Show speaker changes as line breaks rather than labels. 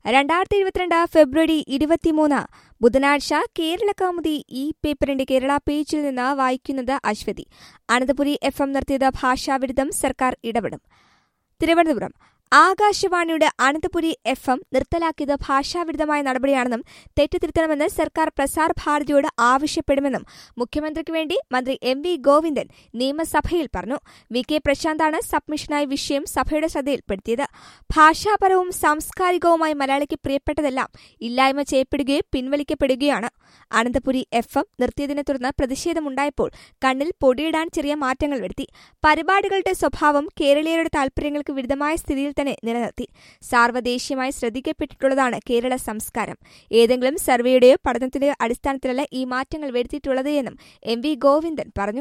രണ്ടായിരത്തി ഇരുപത്തിരണ്ട് ഫെബ്രുവരി ഇരുപത്തിമൂന്ന് ബുധനാഴ്ച കേരള കൗമുദി ഈ പേപ്പറിന്റെ കേരള പേജിൽ നിന്ന് വായിക്കുന്നത് അശ്വതി അനന്തപുരി എഫ് എം നിർത്തിയത് ഭാഷാവിരുദ്ധം സർക്കാർ ഇടപെടും തിരുവനന്തപുരം ആകാശവാണിയുടെ അനന്തപുരി എഫ് എം നിർത്തലാക്കിയത് ഭാഷാവിരുദ്ധമായ നടപടിയാണെന്നും തെറ്റ് തിരുത്തണമെന്ന് സർക്കാർ പ്രസാർ ഭാരതിയോട് ആവശ്യപ്പെടുമെന്നും മുഖ്യമന്ത്രിക്ക് വേണ്ടി മന്ത്രി എം വി ഗോവിന്ദൻ നിയമസഭയിൽ പറഞ്ഞു വി കെ പ്രശാന്താണ് സബ്മിഷനായി വിഷയം സഭയുടെ ശ്രദ്ധയിൽപ്പെടുത്തിയത് ഭാഷാപരവും സാംസ്കാരികവുമായി മലയാളിക്ക് പ്രിയപ്പെട്ടതെല്ലാം ഇല്ലായ്മ ചെയ്യപ്പെടുകയോ പിൻവലിക്കപ്പെടുകയാണ് അനന്തപുരി എഫ് എം നിർത്തിയതിനെ തുടർന്ന് പ്രതിഷേധമുണ്ടായപ്പോൾ കണ്ണിൽ പൊടിയിടാൻ ചെറിയ മാറ്റങ്ങൾ വരുത്തി പരിപാടികളുടെ സ്വഭാവം കേരളീയരുടെ താൽപര്യങ്ങൾക്ക് വിരുദ്ധമായ സ്ഥിതിയിൽ തന്നെ നിലനിർത്തി സാർവദേശീയമായി ശ്രദ്ധിക്കപ്പെട്ടിട്ടുള്ളതാണ് കേരള സംസ്കാരം ഏതെങ്കിലും സർവേയുടെയോ പഠനത്തിന്റെയോ അടിസ്ഥാനത്തിലല്ല ഈ മാറ്റങ്ങൾ വരുത്തിയിട്ടുള്ളത് എന്നും എം വി ഗോവിന്ദൻ പറഞ്ഞു